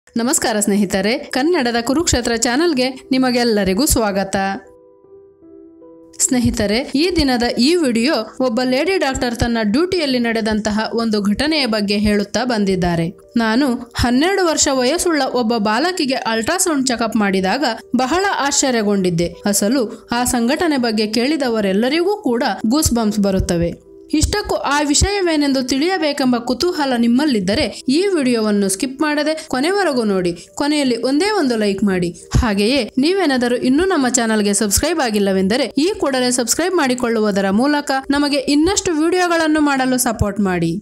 ನಮಸ್ಕಾರ ಸ್ನೇಹಿತರೆ ಕನ್ನಡದ ಕುರುಕ್ಷೇತ್ರ ಚಾನಲ್ಗೆ ನಿಮಗೆಲ್ಲರಿಗೂ ಸ್ವಾಗತ ಸ್ನೇಹಿತರೆ ಈ ದಿನದ ಈ ವಿಡಿಯೋ ಒಬ್ಬ ಲೇಡಿ ಡಾಕ್ಟರ್ ತನ್ನ ಡ್ಯೂಟಿಯಲ್ಲಿ ನಡೆದಂತಹ ಒಂದು ಘಟನೆಯ ಬಗ್ಗೆ ಹೇಳುತ್ತಾ ಬಂದಿದ್ದಾರೆ ನಾನು ಹನ್ನೆರಡು ವರ್ಷ ವಯಸ್ಸುಳ್ಳ ಒಬ್ಬ ಬಾಲಕಿಗೆ ಅಲ್ಟ್ರಾಸೌಂಡ್ ಚೆಕಪ್ ಮಾಡಿದಾಗ ಬಹಳ ಆಶ್ಚರ್ಯಗೊಂಡಿದ್ದೆ ಅಸಲು ಆ ಸಂಘಟನೆ ಬಗ್ಗೆ ಕೇಳಿದವರೆಲ್ಲರಿಗೂ ಕೂಡ ಗೂಸ್ ಬಂಪ್ಸ್ ಬರುತ್ತವೆ ಇಷ್ಟಕ್ಕೂ ಆ ವಿಷಯವೇನೆಂದು ತಿಳಿಯಬೇಕೆಂಬ ಕುತೂಹಲ ನಿಮ್ಮಲ್ಲಿದ್ದರೆ ಈ ವಿಡಿಯೋವನ್ನು ಸ್ಕಿಪ್ ಮಾಡದೆ ಕೊನೆವರೆಗೂ ನೋಡಿ ಕೊನೆಯಲ್ಲಿ ಒಂದೇ ಒಂದು ಲೈಕ್ ಮಾಡಿ ಹಾಗೆಯೇ ನೀವೇನಾದರೂ ಇನ್ನೂ ನಮ್ಮ ಚಾನಲ್ಗೆ ಸಬ್ಸ್ಕ್ರೈಬ್ ಆಗಿಲ್ಲವೆಂದರೆ ಈ ಕೂಡಲೇ ಸಬ್ಸ್ಕ್ರೈಬ್ ಮಾಡಿಕೊಳ್ಳುವುದರ ಮೂಲಕ ನಮಗೆ ಇನ್ನಷ್ಟು ವಿಡಿಯೋಗಳನ್ನು ಮಾಡಲು ಸಪೋರ್ಟ್ ಮಾಡಿ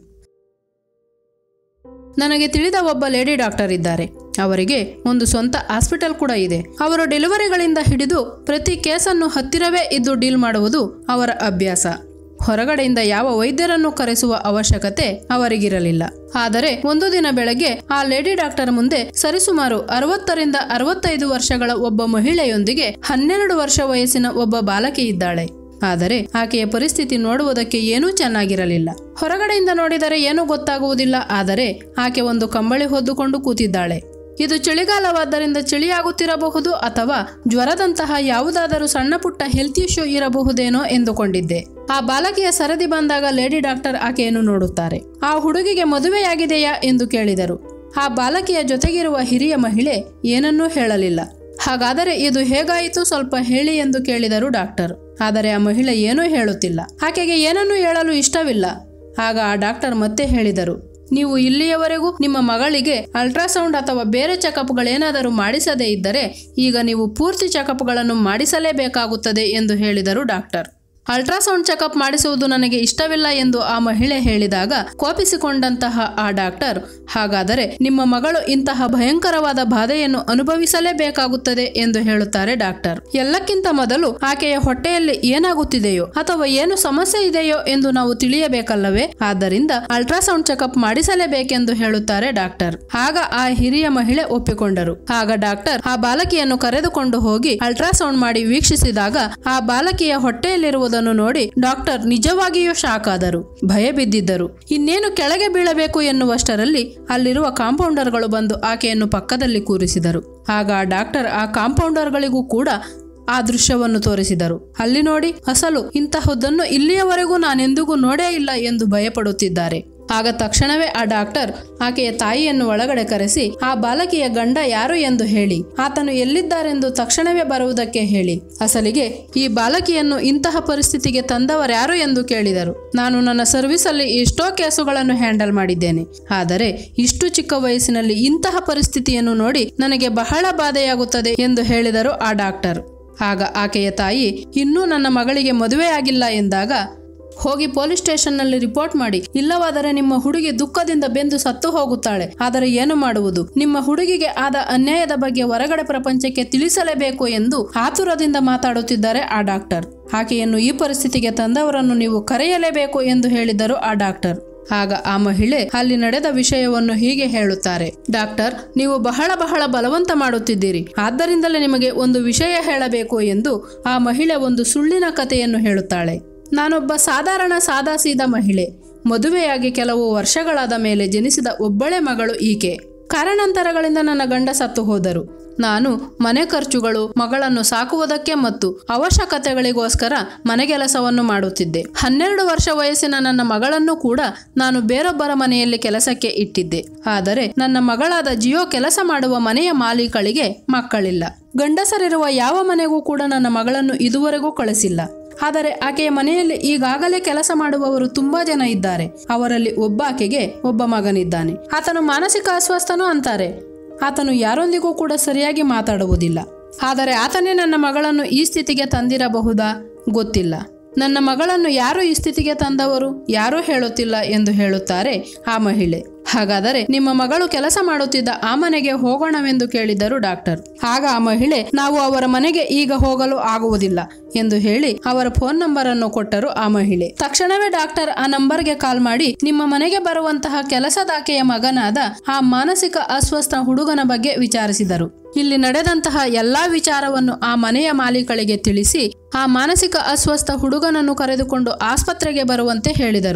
ನನಗೆ ತಿಳಿದ ಒಬ್ಬ ಲೇಡಿ ಡಾಕ್ಟರ್ ಇದ್ದಾರೆ ಅವರಿಗೆ ಒಂದು ಸ್ವಂತ ಹಾಸ್ಪಿಟಲ್ ಕೂಡ ಇದೆ ಅವರು ಡೆಲಿವರಿಗಳಿಂದ ಹಿಡಿದು ಪ್ರತಿ ಕೇಸನ್ನು ಹತ್ತಿರವೇ ಇದ್ದು ಡೀಲ್ ಮಾಡುವುದು ಅವರ ಅಭ್ಯಾಸ ಹೊರಗಡೆಯಿಂದ ಯಾವ ವೈದ್ಯರನ್ನು ಕರೆಸುವ ಅವಶ್ಯಕತೆ ಅವರಿಗಿರಲಿಲ್ಲ ಆದರೆ ಒಂದು ದಿನ ಬೆಳಗ್ಗೆ ಆ ಲೇಡಿ ಡಾಕ್ಟರ್ ಮುಂದೆ ಸರಿಸುಮಾರು ಅರವತ್ತರಿಂದ ಅರವತ್ತೈದು ವರ್ಷಗಳ ಒಬ್ಬ ಮಹಿಳೆಯೊಂದಿಗೆ ಹನ್ನೆರಡು ವರ್ಷ ವಯಸ್ಸಿನ ಒಬ್ಬ ಬಾಲಕಿ ಇದ್ದಾಳೆ ಆದರೆ ಆಕೆಯ ಪರಿಸ್ಥಿತಿ ನೋಡುವುದಕ್ಕೆ ಏನೂ ಚೆನ್ನಾಗಿರಲಿಲ್ಲ ಹೊರಗಡೆಯಿಂದ ನೋಡಿದರೆ ಏನೂ ಗೊತ್ತಾಗುವುದಿಲ್ಲ ಆದರೆ ಆಕೆ ಒಂದು ಕಂಬಳಿ ಹೊದ್ದುಕೊಂಡು ಕೂತಿದ್ದಾಳೆ ಇದು ಚಳಿಗಾಲವಾದ್ದರಿಂದ ಚಳಿಯಾಗುತ್ತಿರಬಹುದು ಅಥವಾ ಜ್ವರದಂತಹ ಯಾವುದಾದರೂ ಸಣ್ಣ ಪುಟ್ಟ ಹೆಲ್ತ್ ಇಶ್ಯೂ ಇರಬಹುದೇನೋ ಎಂದುಕೊಂಡಿದ್ದೆ ಆ ಬಾಲಕಿಯ ಸರದಿ ಬಂದಾಗ ಲೇಡಿ ಡಾಕ್ಟರ್ ಆಕೆಯನ್ನು ನೋಡುತ್ತಾರೆ ಆ ಹುಡುಗಿಗೆ ಮದುವೆಯಾಗಿದೆಯಾ ಎಂದು ಕೇಳಿದರು ಆ ಬಾಲಕಿಯ ಜೊತೆಗಿರುವ ಹಿರಿಯ ಮಹಿಳೆ ಏನನ್ನೂ ಹೇಳಲಿಲ್ಲ ಹಾಗಾದರೆ ಇದು ಹೇಗಾಯಿತು ಸ್ವಲ್ಪ ಹೇಳಿ ಎಂದು ಕೇಳಿದರು ಡಾಕ್ಟರ್ ಆದರೆ ಆ ಮಹಿಳೆ ಏನೂ ಹೇಳುತ್ತಿಲ್ಲ ಆಕೆಗೆ ಏನನ್ನೂ ಹೇಳಲು ಇಷ್ಟವಿಲ್ಲ ಆಗ ಆ ಡಾಕ್ಟರ್ ಮತ್ತೆ ಹೇಳಿದರು ನೀವು ಇಲ್ಲಿಯವರೆಗೂ ನಿಮ್ಮ ಮಗಳಿಗೆ ಅಲ್ಟ್ರಾಸೌಂಡ್ ಅಥವಾ ಬೇರೆ ಚೆಕಪ್ಗಳೇನಾದರೂ ಮಾಡಿಸದೇ ಇದ್ದರೆ ಈಗ ನೀವು ಪೂರ್ತಿ ಚೆಕಪ್ಗಳನ್ನು ಮಾಡಿಸಲೇಬೇಕಾಗುತ್ತದೆ ಎಂದು ಹೇಳಿದರು ಡಾಕ್ಟರ್ ಅಲ್ಟ್ರಾಸೌಂಡ್ ಚೆಕಪ್ ಮಾಡಿಸುವುದು ನನಗೆ ಇಷ್ಟವಿಲ್ಲ ಎಂದು ಆ ಮಹಿಳೆ ಹೇಳಿದಾಗ ಕೋಪಿಸಿಕೊಂಡಂತಹ ಆ ಡಾಕ್ಟರ್ ಹಾಗಾದರೆ ನಿಮ್ಮ ಮಗಳು ಇಂತಹ ಭಯಂಕರವಾದ ಬಾಧೆಯನ್ನು ಅನುಭವಿಸಲೇಬೇಕಾಗುತ್ತದೆ ಎಂದು ಹೇಳುತ್ತಾರೆ ಡಾಕ್ಟರ್ ಎಲ್ಲಕ್ಕಿಂತ ಮೊದಲು ಆಕೆಯ ಹೊಟ್ಟೆಯಲ್ಲಿ ಏನಾಗುತ್ತಿದೆಯೋ ಅಥವಾ ಏನು ಸಮಸ್ಯೆ ಇದೆಯೋ ಎಂದು ನಾವು ತಿಳಿಯಬೇಕಲ್ಲವೇ ಆದ್ದರಿಂದ ಅಲ್ಟ್ರಾಸೌಂಡ್ ಚೆಕಪ್ ಮಾಡಿಸಲೇಬೇಕೆಂದು ಹೇಳುತ್ತಾರೆ ಡಾಕ್ಟರ್ ಆಗ ಆ ಹಿರಿಯ ಮಹಿಳೆ ಒಪ್ಪಿಕೊಂಡರು ಆಗ ಡಾಕ್ಟರ್ ಆ ಬಾಲಕಿಯನ್ನು ಕರೆದುಕೊಂಡು ಹೋಗಿ ಅಲ್ಟ್ರಾಸೌಂಡ್ ಮಾಡಿ ವೀಕ್ಷಿಸಿದಾಗ ಆ ಬಾಲಕಿಯ ಹೊಟ್ಟೆಯಲ್ಲಿರುವುದನ್ನು ನೋಡಿ ಡಾಕ್ಟರ್ ನಿಜವಾಗಿಯೂ ಶಾಕ್ ಆದರು ಭಯ ಬಿದ್ದಿದ್ದರು ಇನ್ನೇನು ಕೆಳಗೆ ಬೀಳಬೇಕು ಎನ್ನುವಷ್ಟರಲ್ಲಿ ಅಲ್ಲಿರುವ ಕಾಂಪೌಂಡರ್ಗಳು ಬಂದು ಆಕೆಯನ್ನು ಪಕ್ಕದಲ್ಲಿ ಕೂರಿಸಿದರು ಆಗ ಆ ಡಾಕ್ಟರ್ ಆ ಕಾಂಪೌಂಡರ್ಗಳಿಗೂ ಕೂಡ ಆ ದೃಶ್ಯವನ್ನು ತೋರಿಸಿದರು ಅಲ್ಲಿ ನೋಡಿ ಅಸಲು ಇಂತಹದ್ದನ್ನು ಇಲ್ಲಿಯವರೆಗೂ ನಾನೆಂದಿಗೂ ನೋಡೇ ಇಲ್ಲ ಎಂದು ಭಯಪಡುತ್ತಿದ್ದಾರೆ ಆಗ ತಕ್ಷಣವೇ ಆ ಡಾಕ್ಟರ್ ಆಕೆಯ ತಾಯಿಯನ್ನು ಒಳಗಡೆ ಕರೆಸಿ ಆ ಬಾಲಕಿಯ ಗಂಡ ಯಾರು ಎಂದು ಹೇಳಿ ಆತನು ಎಲ್ಲಿದ್ದಾರೆಂದು ತಕ್ಷಣವೇ ಬರುವುದಕ್ಕೆ ಹೇಳಿ ಅಸಲಿಗೆ ಈ ಬಾಲಕಿಯನ್ನು ಇಂತಹ ಪರಿಸ್ಥಿತಿಗೆ ತಂದವರ್ಯಾರು ಎಂದು ಕೇಳಿದರು ನಾನು ನನ್ನ ಸರ್ವಿಸಲ್ಲಿ ಎಷ್ಟೋ ಕೇಸುಗಳನ್ನು ಹ್ಯಾಂಡಲ್ ಮಾಡಿದ್ದೇನೆ ಆದರೆ ಇಷ್ಟು ಚಿಕ್ಕ ವಯಸ್ಸಿನಲ್ಲಿ ಇಂತಹ ಪರಿಸ್ಥಿತಿಯನ್ನು ನೋಡಿ ನನಗೆ ಬಹಳ ಬಾಧೆಯಾಗುತ್ತದೆ ಎಂದು ಹೇಳಿದರು ಆ ಡಾಕ್ಟರ್ ಆಗ ಆಕೆಯ ತಾಯಿ ಇನ್ನೂ ನನ್ನ ಮಗಳಿಗೆ ಮದುವೆಯಾಗಿಲ್ಲ ಎಂದಾಗ ಹೋಗಿ ಪೊಲೀಸ್ ಸ್ಟೇಷನ್ನಲ್ಲಿ ರಿಪೋರ್ಟ್ ಮಾಡಿ ಇಲ್ಲವಾದರೆ ನಿಮ್ಮ ಹುಡುಗಿ ದುಃಖದಿಂದ ಬೆಂದು ಸತ್ತು ಹೋಗುತ್ತಾಳೆ ಆದರೆ ಏನು ಮಾಡುವುದು ನಿಮ್ಮ ಹುಡುಗಿಗೆ ಆದ ಅನ್ಯಾಯದ ಬಗ್ಗೆ ಹೊರಗಡೆ ಪ್ರಪಂಚಕ್ಕೆ ತಿಳಿಸಲೇಬೇಕು ಎಂದು ಆತುರದಿಂದ ಮಾತಾಡುತ್ತಿದ್ದಾರೆ ಆ ಡಾಕ್ಟರ್ ಆಕೆಯನ್ನು ಈ ಪರಿಸ್ಥಿತಿಗೆ ತಂದವರನ್ನು ನೀವು ಕರೆಯಲೇಬೇಕು ಎಂದು ಹೇಳಿದರು ಆ ಡಾಕ್ಟರ್ ಆಗ ಆ ಮಹಿಳೆ ಅಲ್ಲಿ ನಡೆದ ವಿಷಯವನ್ನು ಹೀಗೆ ಹೇಳುತ್ತಾರೆ ಡಾಕ್ಟರ್ ನೀವು ಬಹಳ ಬಹಳ ಬಲವಂತ ಮಾಡುತ್ತಿದ್ದೀರಿ ಆದ್ದರಿಂದಲೇ ನಿಮಗೆ ಒಂದು ವಿಷಯ ಹೇಳಬೇಕು ಎಂದು ಆ ಮಹಿಳೆ ಒಂದು ಸುಳ್ಳಿನ ಕಥೆಯನ್ನು ಹೇಳುತ್ತಾಳೆ ನಾನೊಬ್ಬ ಸಾಧಾರಣ ಸಾದಾಸೀದ ಮಹಿಳೆ ಮದುವೆಯಾಗಿ ಕೆಲವು ವರ್ಷಗಳಾದ ಮೇಲೆ ಜನಿಸಿದ ಒಬ್ಬಳೆ ಮಗಳು ಈಕೆ ಕಾರಣಾಂತರಗಳಿಂದ ನನ್ನ ಗಂಡ ಸತ್ತು ಹೋದರು ನಾನು ಮನೆ ಖರ್ಚುಗಳು ಮಗಳನ್ನು ಸಾಕುವುದಕ್ಕೆ ಮತ್ತು ಅವಶ್ಯಕತೆಗಳಿಗೋಸ್ಕರ ಮನೆಗೆಲಸವನ್ನು ಮಾಡುತ್ತಿದ್ದೆ ಹನ್ನೆರಡು ವರ್ಷ ವಯಸ್ಸಿನ ನನ್ನ ಮಗಳನ್ನು ಕೂಡ ನಾನು ಬೇರೊಬ್ಬರ ಮನೆಯಲ್ಲಿ ಕೆಲಸಕ್ಕೆ ಇಟ್ಟಿದ್ದೆ ಆದರೆ ನನ್ನ ಮಗಳಾದ ಜಿಯೋ ಕೆಲಸ ಮಾಡುವ ಮನೆಯ ಮಾಲೀಕಳಿಗೆ ಮಕ್ಕಳಿಲ್ಲ ಗಂಡಸರಿರುವ ಯಾವ ಮನೆಗೂ ಕೂಡ ನನ್ನ ಮಗಳನ್ನು ಇದುವರೆಗೂ ಕಳಿಸಿಲ್ಲ ಆದರೆ ಆಕೆಯ ಮನೆಯಲ್ಲಿ ಈಗಾಗಲೇ ಕೆಲಸ ಮಾಡುವವರು ತುಂಬಾ ಜನ ಇದ್ದಾರೆ ಅವರಲ್ಲಿ ಒಬ್ಬ ಆಕೆಗೆ ಒಬ್ಬ ಮಗನಿದ್ದಾನೆ ಆತನು ಮಾನಸಿಕ ಅಸ್ವಸ್ಥನೂ ಅಂತಾರೆ ಆತನು ಯಾರೊಂದಿಗೂ ಕೂಡ ಸರಿಯಾಗಿ ಮಾತಾಡುವುದಿಲ್ಲ ಆದರೆ ಆತನೇ ನನ್ನ ಮಗಳನ್ನು ಈ ಸ್ಥಿತಿಗೆ ತಂದಿರಬಹುದಾ ಗೊತ್ತಿಲ್ಲ ನನ್ನ ಮಗಳನ್ನು ಯಾರು ಈ ಸ್ಥಿತಿಗೆ ತಂದವರು ಯಾರೂ ಹೇಳುತ್ತಿಲ್ಲ ಎಂದು ಹೇಳುತ್ತಾರೆ ಆ ಮಹಿಳೆ ಹಾಗಾದರೆ ನಿಮ್ಮ ಮಗಳು ಕೆಲಸ ಮಾಡುತ್ತಿದ್ದ ಆ ಮನೆಗೆ ಹೋಗೋಣವೆಂದು ಕೇಳಿದರು ಡಾಕ್ಟರ್ ಆಗ ಆ ಮಹಿಳೆ ನಾವು ಅವರ ಮನೆಗೆ ಈಗ ಹೋಗಲು ಆಗುವುದಿಲ್ಲ ಎಂದು ಹೇಳಿ ಅವರ ಫೋನ್ ನಂಬರ್ ಅನ್ನು ಕೊಟ್ಟರು ಆ ಮಹಿಳೆ ತಕ್ಷಣವೇ ಡಾಕ್ಟರ್ ಆ ನಂಬರ್ಗೆ ಕಾಲ್ ಮಾಡಿ ನಿಮ್ಮ ಮನೆಗೆ ಬರುವಂತಹ ಕೆಲಸದಾಕೆಯ ಮಗನಾದ ಆ ಮಾನಸಿಕ ಅಸ್ವಸ್ಥ ಹುಡುಗನ ಬಗ್ಗೆ ವಿಚಾರಿಸಿದರು ಇಲ್ಲಿ ನಡೆದಂತಹ ಎಲ್ಲಾ ವಿಚಾರವನ್ನು ಆ ಮನೆಯ ಮಾಲೀಕಳಿಗೆ ತಿಳಿಸಿ ಆ ಮಾನಸಿಕ ಅಸ್ವಸ್ಥ ಹುಡುಗನನ್ನು ಕರೆದುಕೊಂಡು ಆಸ್ಪತ್ರೆಗೆ ಬರುವಂತೆ ಹೇಳಿದರು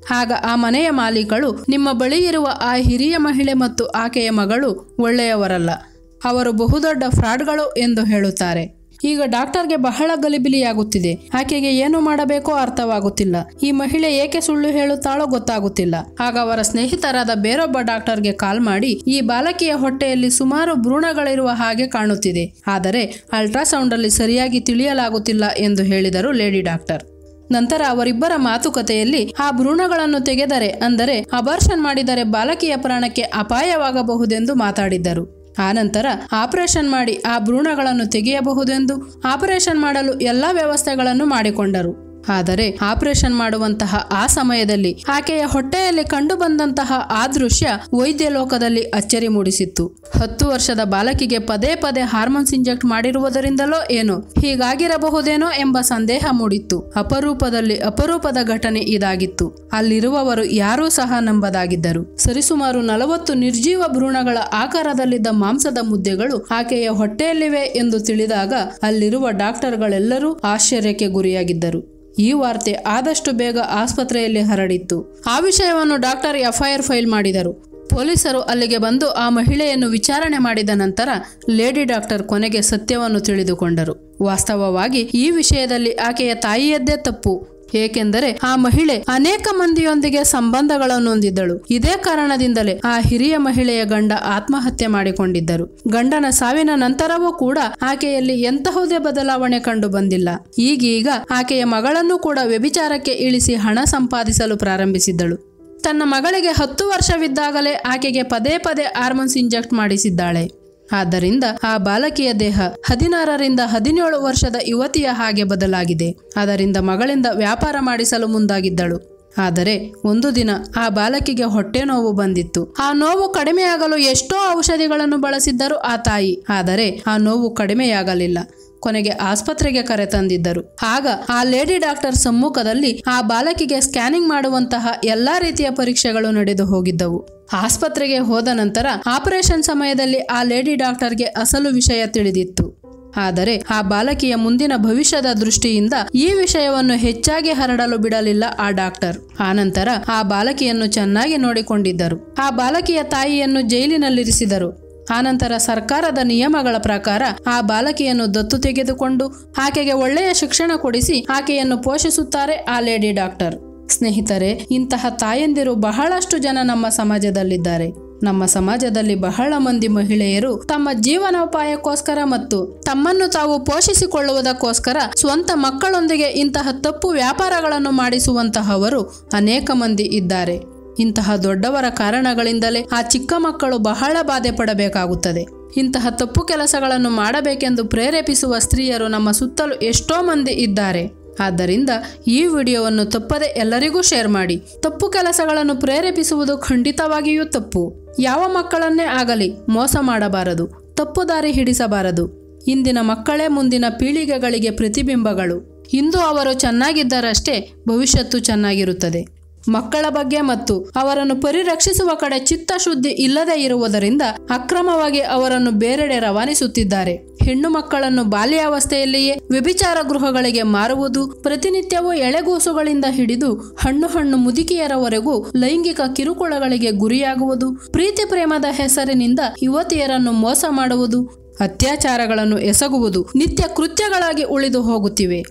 ಆಗ ಆ ಮನೆಯ ಮಾಲೀಕಳು ನಿಮ್ಮ ಬಳಿ ಇರುವ ಆ ಹಿರಿಯ ಮಹಿಳೆ ಮತ್ತು ಆಕೆಯ ಮಗಳು ಒಳ್ಳೆಯವರಲ್ಲ ಅವರು ಬಹುದೊಡ್ಡ ಫ್ರಾಡ್ಗಳು ಎಂದು ಹೇಳುತ್ತಾರೆ ಈಗ ಡಾಕ್ಟರ್ಗೆ ಬಹಳ ಗಲಿಬಿಲಿಯಾಗುತ್ತಿದೆ ಆಕೆಗೆ ಏನು ಮಾಡಬೇಕೋ ಅರ್ಥವಾಗುತ್ತಿಲ್ಲ ಈ ಮಹಿಳೆ ಏಕೆ ಸುಳ್ಳು ಹೇಳುತ್ತಾಳೋ ಗೊತ್ತಾಗುತ್ತಿಲ್ಲ ಆಗ ಅವರ ಸ್ನೇಹಿತರಾದ ಬೇರೊಬ್ಬ ಡಾಕ್ಟರ್ಗೆ ಕಾಲ್ ಮಾಡಿ ಈ ಬಾಲಕಿಯ ಹೊಟ್ಟೆಯಲ್ಲಿ ಸುಮಾರು ಭ್ರೂಣಗಳಿರುವ ಹಾಗೆ ಕಾಣುತ್ತಿದೆ ಆದರೆ ಅಲ್ಟ್ರಾಸೌಂಡ್ ಅಲ್ಲಿ ಸರಿಯಾಗಿ ತಿಳಿಯಲಾಗುತ್ತಿಲ್ಲ ಎಂದು ಹೇಳಿದರು ಲೇಡಿ ಡಾಕ್ಟರ್ ನಂತರ ಅವರಿಬ್ಬರ ಮಾತುಕತೆಯಲ್ಲಿ ಆ ಭ್ರೂಣಗಳನ್ನು ತೆಗೆದರೆ ಅಂದರೆ ಅಬಾರ್ಷನ್ ಮಾಡಿದರೆ ಬಾಲಕಿಯ ಪ್ರಾಣಕ್ಕೆ ಅಪಾಯವಾಗಬಹುದೆಂದು ಮಾತಾಡಿದ್ದರು ಆನಂತರ ಆಪರೇಷನ್ ಮಾಡಿ ಆ ಭ್ರೂಣಗಳನ್ನು ತೆಗೆಯಬಹುದೆಂದು ಆಪರೇಷನ್ ಮಾಡಲು ಎಲ್ಲ ವ್ಯವಸ್ಥೆಗಳನ್ನು ಮಾಡಿಕೊಂಡರು ಆದರೆ ಆಪರೇಷನ್ ಮಾಡುವಂತಹ ಆ ಸಮಯದಲ್ಲಿ ಆಕೆಯ ಹೊಟ್ಟೆಯಲ್ಲಿ ಕಂಡುಬಂದಂತಹ ಆ ದೃಶ್ಯ ವೈದ್ಯ ಲೋಕದಲ್ಲಿ ಅಚ್ಚರಿ ಮೂಡಿಸಿತ್ತು ಹತ್ತು ವರ್ಷದ ಬಾಲಕಿಗೆ ಪದೇ ಪದೇ ಹಾರ್ಮೋನ್ಸ್ ಇಂಜೆಕ್ಟ್ ಮಾಡಿರುವುದರಿಂದಲೋ ಏನೋ ಹೀಗಾಗಿರಬಹುದೇನೋ ಎಂಬ ಸಂದೇಹ ಮೂಡಿತ್ತು ಅಪರೂಪದಲ್ಲಿ ಅಪರೂಪದ ಘಟನೆ ಇದಾಗಿತ್ತು ಅಲ್ಲಿರುವವರು ಯಾರೂ ಸಹ ನಂಬದಾಗಿದ್ದರು ಸರಿಸುಮಾರು ನಲವತ್ತು ನಿರ್ಜೀವ ಭ್ರೂಣಗಳ ಆಕಾರದಲ್ಲಿದ್ದ ಮಾಂಸದ ಮುದ್ದೆಗಳು ಆಕೆಯ ಹೊಟ್ಟೆಯಲ್ಲಿವೆ ಎಂದು ತಿಳಿದಾಗ ಅಲ್ಲಿರುವ ಡಾಕ್ಟರ್ಗಳೆಲ್ಲರೂ ಆಶ್ಚರ್ಯಕ್ಕೆ ಗುರಿಯಾಗಿದ್ದರು ಈ ವಾರ್ತೆ ಆದಷ್ಟು ಬೇಗ ಆಸ್ಪತ್ರೆಯಲ್ಲಿ ಹರಡಿತ್ತು ಆ ವಿಷಯವನ್ನು ಡಾಕ್ಟರ್ ಎಫ್ಐಆರ್ ಫೈಲ್ ಮಾಡಿದರು ಪೊಲೀಸರು ಅಲ್ಲಿಗೆ ಬಂದು ಆ ಮಹಿಳೆಯನ್ನು ವಿಚಾರಣೆ ಮಾಡಿದ ನಂತರ ಲೇಡಿ ಡಾಕ್ಟರ್ ಕೊನೆಗೆ ಸತ್ಯವನ್ನು ತಿಳಿದುಕೊಂಡರು ವಾಸ್ತವವಾಗಿ ಈ ವಿಷಯದಲ್ಲಿ ಆಕೆಯ ತಾಯಿಯದ್ದೇ ತಪ್ಪು ಏಕೆಂದರೆ ಆ ಮಹಿಳೆ ಅನೇಕ ಮಂದಿಯೊಂದಿಗೆ ಸಂಬಂಧಗಳನ್ನು ಹೊಂದಿದ್ದಳು ಇದೇ ಕಾರಣದಿಂದಲೇ ಆ ಹಿರಿಯ ಮಹಿಳೆಯ ಗಂಡ ಆತ್ಮಹತ್ಯೆ ಮಾಡಿಕೊಂಡಿದ್ದರು ಗಂಡನ ಸಾವಿನ ನಂತರವೂ ಕೂಡ ಆಕೆಯಲ್ಲಿ ಎಂತಹುದೇ ಬದಲಾವಣೆ ಕಂಡು ಬಂದಿಲ್ಲ ಈಗೀಗ ಆಕೆಯ ಮಗಳನ್ನು ಕೂಡ ವ್ಯಭಿಚಾರಕ್ಕೆ ಇಳಿಸಿ ಹಣ ಸಂಪಾದಿಸಲು ಪ್ರಾರಂಭಿಸಿದ್ದಳು ತನ್ನ ಮಗಳಿಗೆ ಹತ್ತು ವರ್ಷವಿದ್ದಾಗಲೇ ಆಕೆಗೆ ಪದೇ ಪದೇ ಹಾರ್ಮೋನ್ಸ್ ಇಂಜೆಕ್ಟ್ ಮಾಡಿಸಿದ್ದಾಳೆ ಆದ್ದರಿಂದ ಆ ಬಾಲಕಿಯ ದೇಹ ಹದಿನಾರರಿಂದ ಹದಿನೇಳು ವರ್ಷದ ಯುವತಿಯ ಹಾಗೆ ಬದಲಾಗಿದೆ ಅದರಿಂದ ಮಗಳಿಂದ ವ್ಯಾಪಾರ ಮಾಡಿಸಲು ಮುಂದಾಗಿದ್ದಳು ಆದರೆ ಒಂದು ದಿನ ಆ ಬಾಲಕಿಗೆ ಹೊಟ್ಟೆ ನೋವು ಬಂದಿತ್ತು ಆ ನೋವು ಕಡಿಮೆಯಾಗಲು ಎಷ್ಟೋ ಔಷಧಿಗಳನ್ನು ಬಳಸಿದ್ದರು ಆ ತಾಯಿ ಆದರೆ ಆ ನೋವು ಕಡಿಮೆಯಾಗಲಿಲ್ಲ ಕೊನೆಗೆ ಆಸ್ಪತ್ರೆಗೆ ಕರೆತಂದಿದ್ದರು ಆಗ ಆ ಲೇಡಿ ಡಾಕ್ಟರ್ ಸಮ್ಮುಖದಲ್ಲಿ ಆ ಬಾಲಕಿಗೆ ಸ್ಕ್ಯಾನಿಂಗ್ ಮಾಡುವಂತಹ ಎಲ್ಲಾ ರೀತಿಯ ಪರೀಕ್ಷೆಗಳು ನಡೆದು ಹೋಗಿದ್ದವು ಆಸ್ಪತ್ರೆಗೆ ಹೋದ ನಂತರ ಆಪರೇಷನ್ ಸಮಯದಲ್ಲಿ ಆ ಲೇಡಿ ಡಾಕ್ಟರ್ಗೆ ಅಸಲು ವಿಷಯ ತಿಳಿದಿತ್ತು ಆದರೆ ಆ ಬಾಲಕಿಯ ಮುಂದಿನ ಭವಿಷ್ಯದ ದೃಷ್ಟಿಯಿಂದ ಈ ವಿಷಯವನ್ನು ಹೆಚ್ಚಾಗಿ ಹರಡಲು ಬಿಡಲಿಲ್ಲ ಆ ಡಾಕ್ಟರ್ ಆನಂತರ ಆ ಬಾಲಕಿಯನ್ನು ಚೆನ್ನಾಗಿ ನೋಡಿಕೊಂಡಿದ್ದರು ಆ ಬಾಲಕಿಯ ತಾಯಿಯನ್ನು ಜೈಲಿನಲ್ಲಿರಿಸಿದರು ಆನಂತರ ಸರ್ಕಾರದ ನಿಯಮಗಳ ಪ್ರಕಾರ ಆ ಬಾಲಕಿಯನ್ನು ದತ್ತು ತೆಗೆದುಕೊಂಡು ಆಕೆಗೆ ಒಳ್ಳೆಯ ಶಿಕ್ಷಣ ಕೊಡಿಸಿ ಆಕೆಯನ್ನು ಪೋಷಿಸುತ್ತಾರೆ ಆ ಲೇಡಿ ಡಾಕ್ಟರ್ ಸ್ನೇಹಿತರೆ ಇಂತಹ ತಾಯಂದಿರು ಬಹಳಷ್ಟು ಜನ ನಮ್ಮ ಸಮಾಜದಲ್ಲಿದ್ದಾರೆ ನಮ್ಮ ಸಮಾಜದಲ್ಲಿ ಬಹಳ ಮಂದಿ ಮಹಿಳೆಯರು ತಮ್ಮ ಜೀವನೋಪಾಯಕ್ಕೋಸ್ಕರ ಮತ್ತು ತಮ್ಮನ್ನು ತಾವು ಪೋಷಿಸಿಕೊಳ್ಳುವುದಕ್ಕೋಸ್ಕರ ಸ್ವಂತ ಮಕ್ಕಳೊಂದಿಗೆ ಇಂತಹ ತಪ್ಪು ವ್ಯಾಪಾರಗಳನ್ನು ಮಾಡಿಸುವಂತಹವರು ಅನೇಕ ಮಂದಿ ಇದ್ದಾರೆ ಇಂತಹ ದೊಡ್ಡವರ ಕಾರಣಗಳಿಂದಲೇ ಆ ಚಿಕ್ಕ ಮಕ್ಕಳು ಬಹಳ ಬಾಧೆ ಪಡಬೇಕಾಗುತ್ತದೆ ಇಂತಹ ತಪ್ಪು ಕೆಲಸಗಳನ್ನು ಮಾಡಬೇಕೆಂದು ಪ್ರೇರೇಪಿಸುವ ಸ್ತ್ರೀಯರು ನಮ್ಮ ಸುತ್ತಲೂ ಎಷ್ಟೋ ಮಂದಿ ಇದ್ದಾರೆ ಆದ್ದರಿಂದ ಈ ವಿಡಿಯೋವನ್ನು ತಪ್ಪದೆ ಎಲ್ಲರಿಗೂ ಶೇರ್ ಮಾಡಿ ತಪ್ಪು ಕೆಲಸಗಳನ್ನು ಪ್ರೇರೇಪಿಸುವುದು ಖಂಡಿತವಾಗಿಯೂ ತಪ್ಪು ಯಾವ ಮಕ್ಕಳನ್ನೇ ಆಗಲಿ ಮೋಸ ಮಾಡಬಾರದು ತಪ್ಪು ದಾರಿ ಹಿಡಿಸಬಾರದು ಇಂದಿನ ಮಕ್ಕಳೇ ಮುಂದಿನ ಪೀಳಿಗೆಗಳಿಗೆ ಪ್ರತಿಬಿಂಬಗಳು ಇಂದು ಅವರು ಚೆನ್ನಾಗಿದ್ದರಷ್ಟೇ ಭವಿಷ್ಯತ್ತು ಚೆನ್ನಾಗಿರುತ್ತದೆ ಮಕ್ಕಳ ಬಗ್ಗೆ ಮತ್ತು ಅವರನ್ನು ಪರಿರಕ್ಷಿಸುವ ಕಡೆ ಚಿತ್ತಶುದ್ಧಿ ಇಲ್ಲದೆ ಇರುವುದರಿಂದ ಅಕ್ರಮವಾಗಿ ಅವರನ್ನು ಬೇರೆಡೆ ರವಾನಿಸುತ್ತಿದ್ದಾರೆ ಹೆಣ್ಣು ಮಕ್ಕಳನ್ನು ಬಾಲ್ಯಾವಸ್ಥೆಯಲ್ಲಿಯೇ ವ್ಯಭಿಚಾರ ಗೃಹಗಳಿಗೆ ಮಾರುವುದು ಪ್ರತಿನಿತ್ಯವೂ ಎಳೆಗೂಸುಗಳಿಂದ ಹಿಡಿದು ಹಣ್ಣು ಹಣ್ಣು ಮುದುಕಿಯರವರೆಗೂ ಲೈಂಗಿಕ ಕಿರುಕುಳಗಳಿಗೆ ಗುರಿಯಾಗುವುದು ಪ್ರೀತಿ ಪ್ರೇಮದ ಹೆಸರಿನಿಂದ ಯುವತಿಯರನ್ನು ಮೋಸ ಮಾಡುವುದು ಅತ್ಯಾಚಾರಗಳನ್ನು ಎಸಗುವುದು ನಿತ್ಯ ಕೃತ್ಯಗಳಾಗಿ ಉಳಿದು ಹೋಗುತ್ತಿವೆ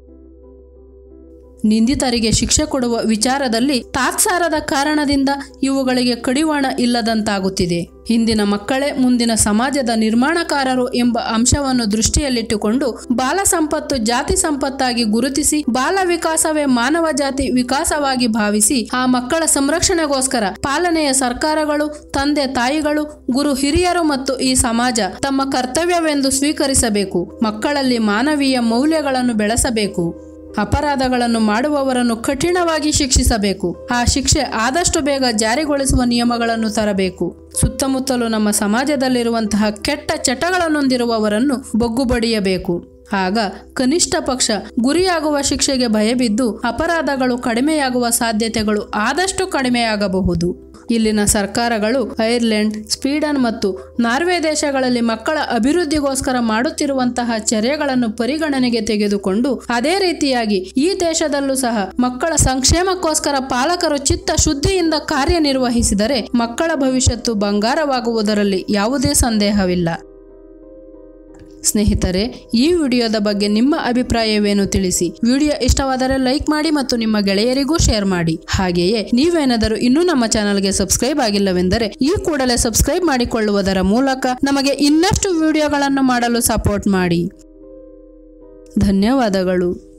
ನಿಂದಿತರಿಗೆ ಶಿಕ್ಷೆ ಕೊಡುವ ವಿಚಾರದಲ್ಲಿ ತಾತ್ಸಾರದ ಕಾರಣದಿಂದ ಇವುಗಳಿಗೆ ಕಡಿವಾಣ ಇಲ್ಲದಂತಾಗುತ್ತಿದೆ ಇಂದಿನ ಮಕ್ಕಳೇ ಮುಂದಿನ ಸಮಾಜದ ನಿರ್ಮಾಣಕಾರರು ಎಂಬ ಅಂಶವನ್ನು ದೃಷ್ಟಿಯಲ್ಲಿಟ್ಟುಕೊಂಡು ಬಾಲ ಸಂಪತ್ತು ಜಾತಿ ಸಂಪತ್ತಾಗಿ ಗುರುತಿಸಿ ಬಾಲ ವಿಕಾಸವೇ ಮಾನವ ಜಾತಿ ವಿಕಾಸವಾಗಿ ಭಾವಿಸಿ ಆ ಮಕ್ಕಳ ಸಂರಕ್ಷಣೆಗೋಸ್ಕರ ಪಾಲನೆಯ ಸರ್ಕಾರಗಳು ತಂದೆ ತಾಯಿಗಳು ಗುರು ಹಿರಿಯರು ಮತ್ತು ಈ ಸಮಾಜ ತಮ್ಮ ಕರ್ತವ್ಯವೆಂದು ಸ್ವೀಕರಿಸಬೇಕು ಮಕ್ಕಳಲ್ಲಿ ಮಾನವೀಯ ಮೌಲ್ಯಗಳನ್ನು ಬೆಳೆಸಬೇಕು ಅಪರಾಧಗಳನ್ನು ಮಾಡುವವರನ್ನು ಕಠಿಣವಾಗಿ ಶಿಕ್ಷಿಸಬೇಕು ಆ ಶಿಕ್ಷೆ ಆದಷ್ಟು ಬೇಗ ಜಾರಿಗೊಳಿಸುವ ನಿಯಮಗಳನ್ನು ತರಬೇಕು ಸುತ್ತಮುತ್ತಲು ನಮ್ಮ ಸಮಾಜದಲ್ಲಿರುವಂತಹ ಕೆಟ್ಟ ಚಟಗಳನ್ನೊಂದಿರುವವರನ್ನು ಬೊಗ್ಗು ಬಡಿಯಬೇಕು ಆಗ ಕನಿಷ್ಠ ಪಕ್ಷ ಗುರಿಯಾಗುವ ಶಿಕ್ಷೆಗೆ ಭಯಬಿದ್ದು ಅಪರಾಧಗಳು ಕಡಿಮೆಯಾಗುವ ಸಾಧ್ಯತೆಗಳು ಆದಷ್ಟು ಕಡಿಮೆಯಾಗಬಹುದು ಇಲ್ಲಿನ ಸರ್ಕಾರಗಳು ಐರ್ಲೆಂಡ್ ಸ್ವೀಡನ್ ಮತ್ತು ನಾರ್ವೆ ದೇಶಗಳಲ್ಲಿ ಮಕ್ಕಳ ಅಭಿವೃದ್ಧಿಗೋಸ್ಕರ ಮಾಡುತ್ತಿರುವಂತಹ ಚರ್ಯಗಳನ್ನು ಪರಿಗಣನೆಗೆ ತೆಗೆದುಕೊಂಡು ಅದೇ ರೀತಿಯಾಗಿ ಈ ದೇಶದಲ್ಲೂ ಸಹ ಮಕ್ಕಳ ಸಂಕ್ಷೇಮಕ್ಕೋಸ್ಕರ ಪಾಲಕರು ಚಿತ್ತ ಶುದ್ಧಿಯಿಂದ ಕಾರ್ಯನಿರ್ವಹಿಸಿದರೆ ಮಕ್ಕಳ ಭವಿಷ್ಯತ್ತು ಬಂಗಾರವಾಗುವುದರಲ್ಲಿ ಯಾವುದೇ ಸಂದೇಹವಿಲ್ಲ ಸ್ನೇಹಿತರೆ ಈ ವಿಡಿಯೋದ ಬಗ್ಗೆ ನಿಮ್ಮ ಅಭಿಪ್ರಾಯವೇನು ತಿಳಿಸಿ ವಿಡಿಯೋ ಇಷ್ಟವಾದರೆ ಲೈಕ್ ಮಾಡಿ ಮತ್ತು ನಿಮ್ಮ ಗೆಳೆಯರಿಗೂ ಶೇರ್ ಮಾಡಿ ಹಾಗೆಯೇ ನೀವೇನಾದರೂ ಇನ್ನೂ ನಮ್ಮ ಚಾನಲ್ಗೆ ಸಬ್ಸ್ಕ್ರೈಬ್ ಆಗಿಲ್ಲವೆಂದರೆ ಈ ಕೂಡಲೇ ಸಬ್ಸ್ಕ್ರೈಬ್ ಮಾಡಿಕೊಳ್ಳುವುದರ ಮೂಲಕ ನಮಗೆ ಇನ್ನಷ್ಟು ವಿಡಿಯೋಗಳನ್ನು ಮಾಡಲು ಸಪೋರ್ಟ್ ಮಾಡಿ ಧನ್ಯವಾದಗಳು